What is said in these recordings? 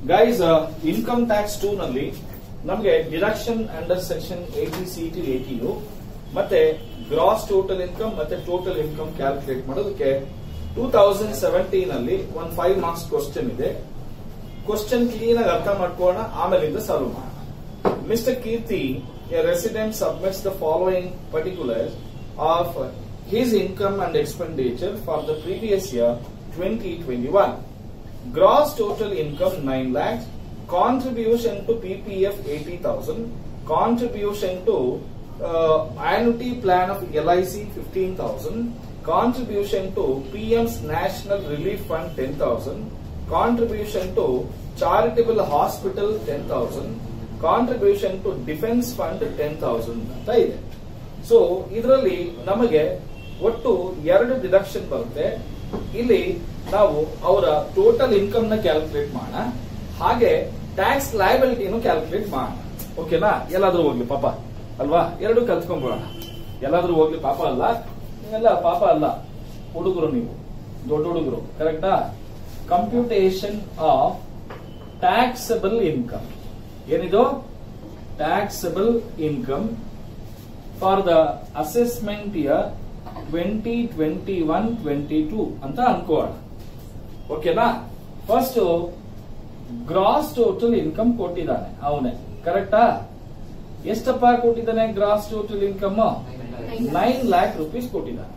Guys income tax two ನಲ್ಲಿ ನಮಗೆ deduction under section eighty C to eighty U ಮತ್ತೆ gross total income ಮತ್ತೆ total income calculate ಮಾಡೋದಕ್ಕೆ two thousand seventeen ಅಲ್ಲಿ ಒಂದು ಫೈವ್ ಮಾರ್ಕ್ಸ್ ಕ್ವಶನ್ ಇದೆ ಕ್ವಶನ್ ಕ್ಲೀನ್ ಆಗಿ ಅರ್ಥ ಮಾಡ್ಕೋಣ ಆಮೇಲಿಂದ ಸಾಲ್ವ್ ಮಾಡೋಣ mister Keerthi a resident submits the following particular of his income and expenditure for the previous year 2021. Gross total income 9 lakhs, contribution to PPF 80,000, contribution to uh, annuity plan of LIC 15,000, contribution to PM's National Relief Fund 10,000, contribution to charitable hospital 10,000, contribution to defense fund 10,000 ಅಂತ ಇದೆ so ಇದರಲ್ಲಿ ನಮಗೆ ಒಟ್ಟು ಎರಡು deduction ಬರುತ್ತೆ ಇಲ್ಲಿ ನಾವು ಅವರ ಟೋಟಲ್ ಇನ್ಕಮ್ ನ ಕ್ಯಾಲ್ಕುಲೇಟ್ ಮಾಡೋಣ ಹಾಗೆ ಟ್ಯಾಕ್ಸ್ ಲಯಬಿಲಿಟಿನೂ ಕ್ಯಾಲ್ಕುಲೇಟ್ ಮಾಡೋಣ ಓಕೆನಾ ಎಲ್ಲಾದ್ರೂ ಹೋಗ್ಲಿ ಪಾಪ ಅಲ್ವಾ ಎರಡು ಕಲ್ತ್ಕೊಂಡ್ಬಿಡೋಣ ಎಲ್ಲಾದ್ರೂ ಹೋಗ್ಲಿ ಪಾಪ ಅಲ್ಲ ನೀವೆಲ್ಲ ಪಾಪ ಅಲ್ಲ ಹುಡುಗರು ನೀವು ದೊಡ್ಡ ಹುಡುಗರು ಕರೆಕ್ಟಾ ಕಂಪ್ಯೂಟೇಷನ್ ಆಫ್ ಟ್ಯಾಕ್ಸಬಲ್ ಇನ್ಕಮ್ ಏನಿದು taxable income for the assessment year twenty twenty one twenty two ಅಂತ ಅನ್ಕೋಣ ಓಕೆನಾ ಫಸ್ಟ್ ಗ್ರಾಸ್ ಟೋಟಲ್ ಇನ್ಕಮ್ ಕೊಟ್ಟಿದ್ದಾನೆ ಅವನೇ ಕರೆಕ್ಟಾ ಎಷ್ಟಪ್ಪ ಕೊಟ್ಟಿದ್ದಾನೆ gross total income nine lakh rupees ಕೊಟ್ಟಿದ್ದಾನೆ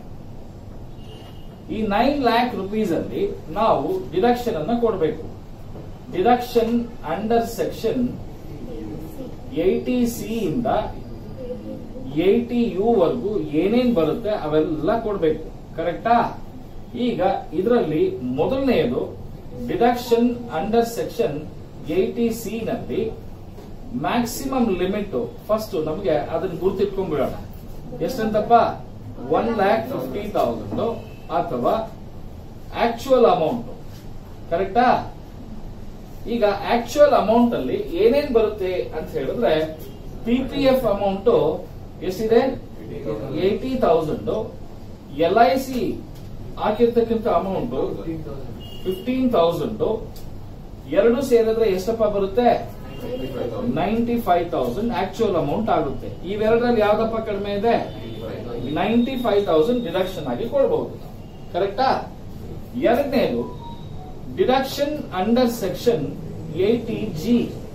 ಈ ನೈನ್ ಲ್ಯಾಕ್ ರುಪೀಸ್ ಅಲ್ಲಿ ನಾವು ಡಿಡಕ್ಷನ್ ಅನ್ನ ಕೊಡಬೇಕು deduction under section eighty C ಇಂದ ಏಟಿ ಯು ವರ್ಗು ಏನೇನ್ ಬರುತ್ತೆ ಅವೆಲ್ಲ ಕೊಡ್ಬೇಕು ಕರೆಕ್ಟಾ ಈಗ ಇದರಲ್ಲಿ ಮೊದಲನೆಯದು deduction under section eighty C ನಲ್ಲಿ ಮ್ಯಾಕ್ಸಿಮಮ್ ಲಿಮಿಟ್ ಫಸ್ಟ್ ನಮಗೆ ಅದನ್ನ ಗುರ್ತಿಟ್ಕೊಂಡ್ಬಿಡೋಣ ಎಷ್ಟಂತಪ್ಪ ಒನ್ ಲ್ಯಾಕ್ ಫಿಫ್ಟಿ ತೌಸಂಡ್ ಅಥವಾ ಆಕ್ಚುಯಲ್ ಅಮೌಂಟ್ ಕರೆಕ್ಟಾ ಈಗ ಆಕ್ಚುಯಲ್ ಅಮೌಂಟ್ ಅಲ್ಲಿ ಏನೇನ್ ಬರುತ್ತೆ ಅಂತ ಹೇಳಿದ್ರೆ ಪಿ ಪಿ ಎಫ್ ಅಮೌಂಟ್ ಎಷ್ಟಿದೆ eighty thousand L I C ಹಾಕಿರ್ತಕ್ಕಂಥ ಅಮೌಂಟ್ ಫಿಫ್ಟೀನ್ ತೌಸಂಡ್ ಎರಡು ಸೇರಿದ್ರೆ ಎಷ್ಟಪ್ಪ ಬರುತ್ತೆ ninety five thousand actual amount ಆಗುತ್ತೆ ಇವೆರಡರಲ್ಲಿ ಯಾವ್ದಪ್ಪ ಕಡಿಮೆ ಇದೆ ನೈಂಟಿ ಫೈವ್ ತೌಸಂಡ್ ಡಿಡಕ್ಷನ್ ಆಗಿ ಕೊಡಬಹುದು ಕರೆಕ್ಟಾ ಎರಡನೇದು deduction under section eighty G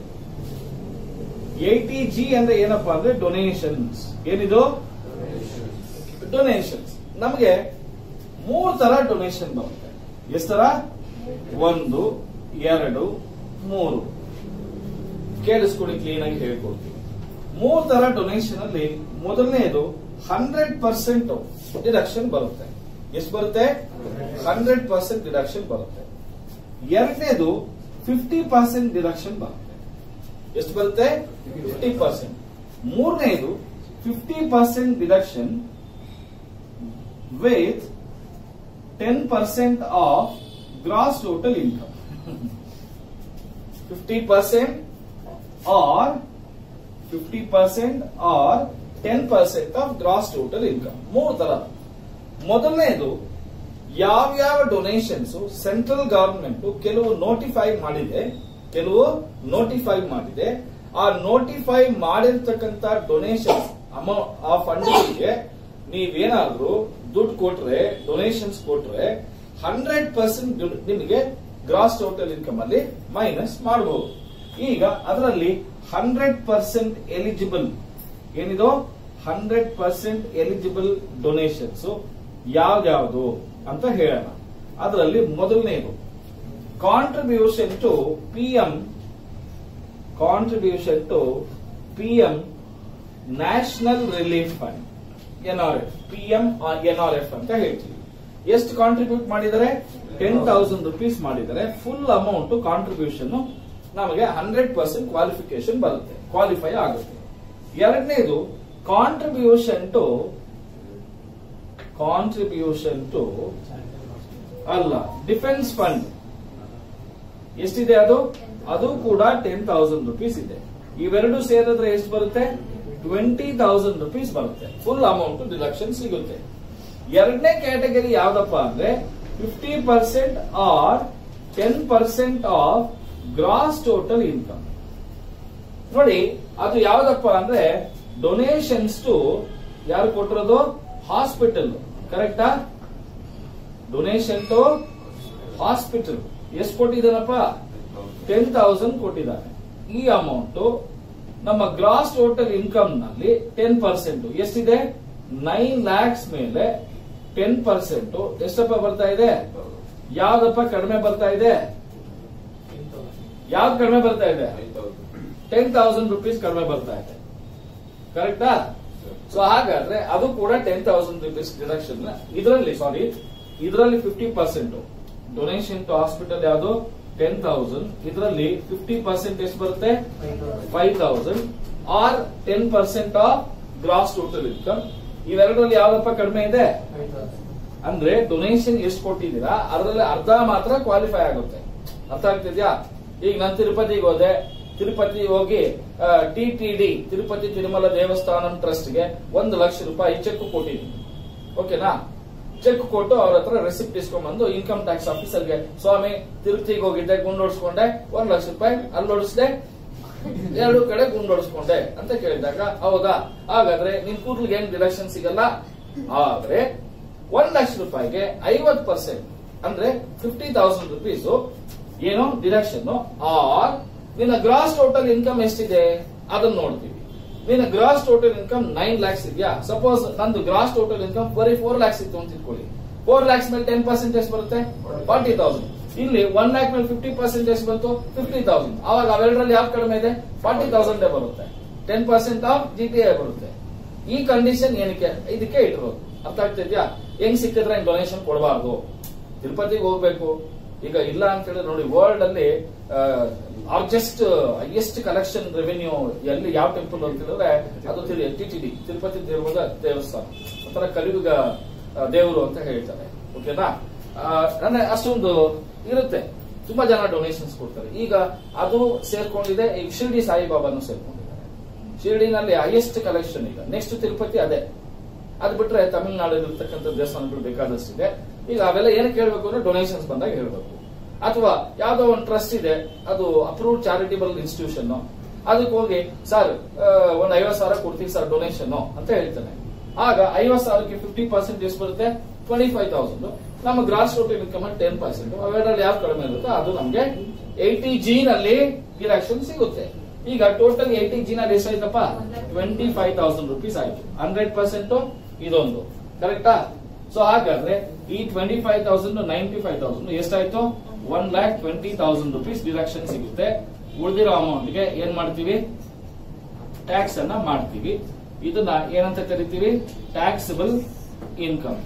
eighty G ಅಂದ್ರೆ ಏನಪ್ಪಾ ಅಂದ್ರೆ ಡೊನೇಷನ್ಸ್ ಏನಿದು ಡೊನೇಷನ್ಸ್ ನಮಗೆ ಮೂರ್ ತರ ಡೊನೇಷನ್ ಬರುತ್ತೆ ಎಷ್ಟು ತರ ಒಂದು ಎರಡು ಮೂರು ಕೇಳಿಸ್ಕೊಳ್ಳಿ ಕ್ಲೀನ್ ಆಗಿ ಹೇಳ್ಕೊಡ್ತೀವಿ ಮೂರ್ ತರ ಡೊನೇಷನ್ ಅಲ್ಲಿ ಮೊದಲನೇದು ಹಂಡ್ರೆಡ್ ಪರ್ಸೆಂಟ್ ಡಿಡಕ್ಷನ್ ಬರುತ್ತೆ ಎಷ್ಟು ಬರುತ್ತೆ ಹಂಡ್ರೆಡ್ ಪರ್ಸೆಂಟ್ ಡಿಡಕ್ಷನ್ ಬರುತ್ತೆ ಎರಡನೇದು ಫಿಫ್ಟಿ ಪರ್ಸೆಂಟ್ ಡಿಡಕ್ಷನ್ ಬರುತ್ತೆ ಎಷ್ಟು ಬರುತ್ತೆ ಫಿಫ್ಟಿ ಪರ್ಸೆಂಟ್ ಮೂರನೇದು fifty percent deduction with ten percent of gross total income fifty percent or fifty percent or ten percent of gross total income ಮೂರು ತರ ಮೊದಲನೇದು ಯಾವ್ಯಾವ ಡೊನೇಷನ್ಸ್ ಸೆಂಟ್ರಲ್ ಗವರ್ಮೆಂಟ್ ಕೆಲವು ನೋಟಿಫೈ ಮಾಡಿದೆ ಕೆಲವು ನೋಟಿಫೈ ಮಾಡಿದೆ ಆ ನೋಟಿಫೈ ಮಾಡಿರ್ತಕ್ಕಂತ ಡೊನೇಷನ್ ಅಮೌಂಟ್ ಆ ಫಂಡ್ಗೆ ನೀವೇನಾದ್ರೂ ದುಡ್ಡು ಕೊಟ್ರೆ ಡೊನೇಷನ್ಸ್ ಕೊಟ್ರೆ ಹಂಡ್ರೆಡ್ ಪರ್ಸೆಂಟ್ ನಿಮಗೆ ಗ್ರಾಸ್ ಟೋಟಲ್ ಇನ್ಕಮ್ ಅಲ್ಲಿ ಮೈನಸ್ ಮಾಡಬಹುದು ಈಗ ಅದರಲ್ಲಿ ಹಂಡ್ರೆಡ್ ಪರ್ಸೆಂಟ್ ಎಲಿಜಿಬಲ್ ಏನಿದು ಹಂಡ್ರೆಡ್ ಪರ್ಸೆಂಟ್ ಎಲಿಜಿಬಲ್ ಡೊನೇಷನ್ಸ್ ಯಾವ್ದ್ಯಾವ್ದು ಅಂತ ಹೇಳೋಣ ಅದರಲ್ಲಿ ಮೊದಲನೇದು contribution to P M contribution to P M national relief fund N R F P M N R F ಅಂತ ಹೇಳ್ತೀವಿ ಎಷ್ಟು ಕಾಂಟ್ರಿಬ್ಯೂಟ್ ಮಾಡಿದರೆ ಟೆನ್ ತೌಸಂಡ್ ರುಪೀಸ್ ಮಾಡಿದರೆ ಫುಲ್ ಅಮೌಂಟ್ ಕಾಂಟ್ರಿಬ್ಯೂಷನ್ ನಮಗೆ ಹಂಡ್ರೆಡ್ ಪರ್ಸೆಂಟ್ ಕ್ವಾಲಿಫಿಕೇಶನ್ ಬರುತ್ತೆ ಕ್ವಾಲಿಫೈ ಆಗುತ್ತೆ ಎರಡನೇದು ಕಾಂಟ್ರಿಬ್ಯೂಷನ್ ಟು ಕಾಂಟ್ರಿಬ್ಯೂಷನ್ ಟು ಅಲ್ಲ ಡಿಫೆನ್ಸ್ ಫಂಡ್ ಎಷ್ಟಿದೆ ಅದು ಅದು ಕೂಡ ಟೆನ್ ತೌಸಂಡ್ ರುಪೀಸ್ ಇದೆ ಇವೆರಡು ಸೇರಿದ್ರೆ ಎಷ್ಟು ಬರುತ್ತೆ ಟ್ವೆಂಟಿ ತೌಸಂಡ್ ರುಪೀಸ್ ಬರುತ್ತೆ ಫುಲ್ ಅಮೌಂಟ್ ಡಿಡಕ್ಷನ್ ಸಿಗುತ್ತೆ ಎರಡನೇ ಕ್ಯಾಟಗರಿ ಯಾವ್ದಪ್ಪ ಅಂದ್ರೆ fifty percent or ten percent of gross total income ನೋಡಿ ಅದು ಯಾವ್ದಪ್ಪ ಅಂದ್ರೆ ಡೊನೇಷನ್ಸ್ ಟು ಯಾರು ಕೊಟ್ಟಿರೋದು ಹಾಸ್ಪಿಟಲ್ ಕರೆಕ್ಟಾ ಡೊನೇಷನ್ ಟು ಹಾಸ್ಪಿಟಲ್ ಎಷ್ಟು ಕೊಟ್ಟಿದ್ದಾನಪ್ಪ ಟೆನ್ ತೌಸಂಡ್ ಕೊಟ್ಟಿದ್ದಾನೆ ಈ ಅಮೌಂಟ್ ನಮ್ಮ ಗ್ರಾಸ್ ಟೋಟಲ್ ಇನ್ಕಮ್ ನಲ್ಲಿ ಟೆನ್ ಪರ್ಸೆಂಟ್ ಎಷ್ಟಿದೆ ನೈನ್ ಲ್ಯಾಕ್ಸ್ ಮೇಲೆ ಟೆನ್ ಪರ್ಸೆಂಟ್ ಎಷ್ಟಪ್ಪ ಬರ್ತಾ ಇದೆ ಯಾವ್ದಪ್ಪ ಕಡಿಮೆ ಬರ್ತಾ ಇದೆ ಯಾವ್ದು ಕಡಿಮೆ ಬರ್ತಾ ಇದೆ ಟೆನ್ ತೌಸಂಡ್ ರುಪೀಸ್ ಕಡಿಮೆ ಬರ್ತಾ ಇದೆ ಕರೆಕ್ಟಾ ಸೊ ಹಾಗಾದ್ರೆ ಅದು ಕೂಡ ಟೆನ್ ತೌಸಂಡ್ ರುಪೀಸ್ ಡಿಡಕ್ಷನ್ ಇದರಲ್ಲಿ ಸಾರಿ ಇದರಲ್ಲಿ fifty percent donation to hospital ಯಾವುದು ಟೆನ್ ತೌಸಂಡ್ ಇದರಲ್ಲಿ ಫಿಫ್ಟಿ ಪರ್ಸೆಂಟ್ ಎಷ್ಟು ಬರುತ್ತೆ five thousand or ten percent of gross total income ಇವೆರಡರಲ್ಲಿ ಯಾವ್ದಪ್ಪ ಕಡಿಮೆ ಇದೆ ಅಂದ್ರೆ ಡೊನೇಷನ್ ಎಷ್ಟು ಕೊಟ್ಟಿದ್ದೀರಾ ಅದರಲ್ಲಿ ಅರ್ಧ ಮಾತ್ರ ಕ್ವಾಲಿಫೈ ಆಗುತ್ತೆ ಅರ್ಥ ಆಗ್ತಿದ್ಯಾ ಈಗ ನಾನು ತಿರುಪತಿಗೆ ಹೋದೆ ತಿರುಪತಿ ಹೋಗಿ T T D Tirupati Tirumala Devasthanam trust ಗೆ ಒಂದು ಲಕ್ಷ ರೂಪಾಯಿ ಚೆಕ್ ಕೊಟ್ಟಿದ್ದೀನಿ ಓಕೆನಾ ಚೆಕ್ ಕೊಟ್ಟು ಅವ್ರ ಹತ್ರ ರೆಸಿಪ್ಟ್ ಇಸ್ಕೊಂಡ್ಬಂದು ಇನ್ಕಮ್ ಟ್ಯಾಕ್ಸ್ ಆಫೀಸರ್ಗೆ ಸ್ವಾಮಿ ತಿರುಪತಿಗೆ ಹೋಗಿದ್ದೆ ಗುಂಡ್ ಹೊಡ್ಸ್ಕೊಂಡೆ ಒಂದ್ ಲಕ್ಷ ರೂಪಾಯಿ ಅಲ್ಲಿ ಹೊಡಿಸ್ದೆ ಎರಡು ಕಡೆ ಗುಂಡ್ ಹೊಡ್ಸ್ಕೊಂಡೆ ಅಂತ ಕೇಳಿದಾಗ ಹೌದಾ ಹಾಗಾದ್ರೆ ನಿನ್ ಕೂದಲಿಗೆ ಏನ್ ಡಿಡಕ್ಷನ್ ಸಿಗಲ್ಲ ಆದ್ರೆ ಒಂದ್ ಲಕ್ಷ ರೂಪಾಯಿಗೆ ಐವತ್ ಪರ್ಸೆಂಟ್ ಅಂದ್ರೆ ಫಿಫ್ಟಿ ತೌಸಂಡ್ ರುಪೀಸ್ ಏನು ಡಿಡಕ್ಷನ್ ಆರ್ ನಿನ್ನ ಗ್ರಾಸ್ ಟೋಟಲ್ ಇನ್ಕಮ್ ಎಷ್ಟಿದೆ ಅದನ್ನ ನೋಡ್ತೀವಿ ನಿನ್ನ gross total income nine lakhs ಇದೆಯಾ ಸಪೋಸ್ ನಂದು ಗ್ರಾಸ್ ಟೋಟಲ್ ಇನ್ಕಮ್ ಬರೀ ಫೋರ್ ಲ್ಯಾಕ್ಸ್ ಇತ್ತು ಅಂತ ಇಟ್ಕೊಳ್ಳಿ ಫೋರ್ ಲ್ಯಾಕ್ಸ್ ಮೇಲೆ ಟೆನ್ ಪರ್ಸೆಂಟ್ ಎಷ್ಟು ಬರುತ್ತೆ ಫಾರ್ಟಿ ತೌಸಂಡ್ ಇಲ್ಲಿ ಒನ್ ಲ್ಯಾಕ್ ಮೇಲೆ ಫಿಫ್ಟಿ ಪರ್ಸೆಂಟ್ ಎಷ್ಟು ಬಂತು ಫಿಫ್ಟಿ ತೌಸಂಡ್ ಅವಾಗ ಅವೆರಡರಲ್ಲಿ ಯಾವ್ದು ಕಡಿಮೆ ಇದೆ ಫಾರ್ಟಿ ತೌಸಂಡ್ ಬರುತ್ತೆ ten percent of G T I ಬರುತ್ತೆ ಈ ಕಂಡೀಷನ್ ಏನಕ್ಕೆ ಇದಕ್ಕೆ ಇಟ್ಟಿರೋದು ಅರ್ಥ ಆಗ್ತಿದ್ಯಾ ಹೆಂಗ್ ಸಿಕ್ಕಿದ್ರೆ ಡೊನೇಷನ್ ಕೊಡಬಾರ್ದು ತಿರುಪತಿಗೆ ಹೋಗ್ಬೇಕು ಈಗ ಇಲ್ಲ ಅಂತ ಹೇಳಿದ್ರೆ ನೋಡಿ ವರ್ಲ್ಡ್ ಅಲ್ಲಿ ಲಾರ್ಜೆಸ್ಟ್ ಹೈಯೆಸ್ಟ್ ಕಲೆಕ್ಷನ್ ರೆವೆನ್ಯೂ ಎಲ್ಲಿ ಯಾವ ಟೆಂಪಲ್ ಅಂತ ಹೇಳಿದ್ರೆ ಅದು ಟಿ ಟಿ ಡಿ ತಿರುಪತಿ ದೇವರ ದೇವಸ್ಥಾನ ಒಂಥರ ಕಲಿಯುಗ ಆ, ದೇವರು ಅಂತ ಹೇಳ್ತಾರೆ ಓಕೆನಾ ಆ, ಅಂದ್ರೆ ಅಷ್ಟೊಂದು ಇರುತ್ತೆ ತುಂಬಾ ಜನ ಡೊನೇಷನ್ಸ್ ಕೊಡ್ತಾರೆ ಈಗ ಅದು ಸೇರ್ಕೊಂಡಿದೆ ಈಗ ಶಿರ್ಡಿ ಸಾಯಿಬಾಬಾನು ಸೇರ್ಕೊಂಡಿದ್ದಾರೆ ಶಿರ್ಡಿನಲ್ಲಿ ಹೈಯೆಸ್ಟ್ ಕಲೆಕ್ಷನ್ ಈಗ ನೆಕ್ಸ್ಟ್ ತಿರುಪತಿ ಅದೇ ಅದ್ ಬಿಟ್ರೆ ತಮಿಳುನಾಡಲ್ಲಿ ಇರ್ತಕ್ಕಂಥ ದೇವಸ್ಥಾನಗಳು ಬೇಕಾದಷ್ಟಿದೆ ಈಗ ಅವೆಲ್ಲ ಏನಕ್ಕೆ ಹೇಳ್ಬೇಕು ಅಂದ್ರೆ ಡೊನೇಷನ್ಸ್ ಬಂದಾಗ ಹೇಳ್ಬೇಕು ಅಥವಾ ಯಾವ್ದೋ ಒಂದು ಟ್ರಸ್ಟ್ ಇದೆ ಅದು ಅಪ್ರೂವ್ಡ್ ಚಾರಿಟಬಲ್ ಇನ್ಸ್ಟಿಟ್ಯೂಷನ್ ಅದಕ್ಕೆ ಹೋಗಿ ಸರ್ ಒಂದ್ ಐವತ್ ಸಾವಿರ ಕೊಡ್ತೀವಿ ಸರ್ ಡೊನೇಷನ್ ಅಂತ ಹೇಳ್ತಾನೆ ಆಗ ಐವತ್ ಸಾವಿರಕ್ಕೆ ಫಿಫ್ಟಿ ಪರ್ಸೆಂಟ್ ಎಷ್ಟು ಬರುತ್ತೆ ಟ್ವೆಂಟಿ ಫೈವ್ ತೌಸಂಡ್ ನಮ್ಮ gross total income ten percent ಅವೆರಡರಲ್ಲಿ ಯಾವ್ದು ಕಡಿಮೆ ಇರುತ್ತೋ ಅದು ನಮಗೆ ಏಯ್ಟಿ ಜಿ ನಲ್ಲಿ ಡಿಡಕ್ಷನ್ ಸಿಗುತ್ತೆ ಈಗ ಟೋಟಲ್ ಏಯ್ಟಿ ಜಿ ನಲ್ಲಿ ಎಷ್ಟಾಯ್ತಪ್ಪ ಟ್ವೆಂಟಿ ಫೈವ್ ತೌಸಂಡ್ ರುಪೀಸ್ ಆಯ್ತು ಹಂಡ್ರೆಡ್ ಪರ್ಸೆಂಟ್ ಇದೊಂದು ಕರೆಕ್ಟಾ ಸೊ ಹಾಗಾದ್ರೆ ಈ twenty five thousand ninety five thousand ಎಷ್ಟಾಯ್ತು one lakh twenty thousand rupees deduction ಸಿಗುತ್ತೆ ಉಳಿದಿರೋ ಅಮೌಂಟ್ ಗೆ ಏನ್ ಮಾಡ್ತೀವಿ ಟ್ಯಾಕ್ಸ್ ಅನ್ನ ಮಾಡ್ತೀವಿ ಇದನ್ನ ಏನಂತ ಕರಿತೀವಿ ಟ್ಯಾಕ್ಸಬಲ್ ಇನ್ಕಮ್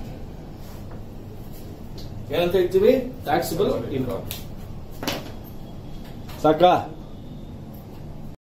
ಏನಂತ ಹೇಳ್ತೀವಿ ಟ್ಯಾಕ್ಸಬಲ್ ಇನ್ಕಮ್ ಸಾಕಾ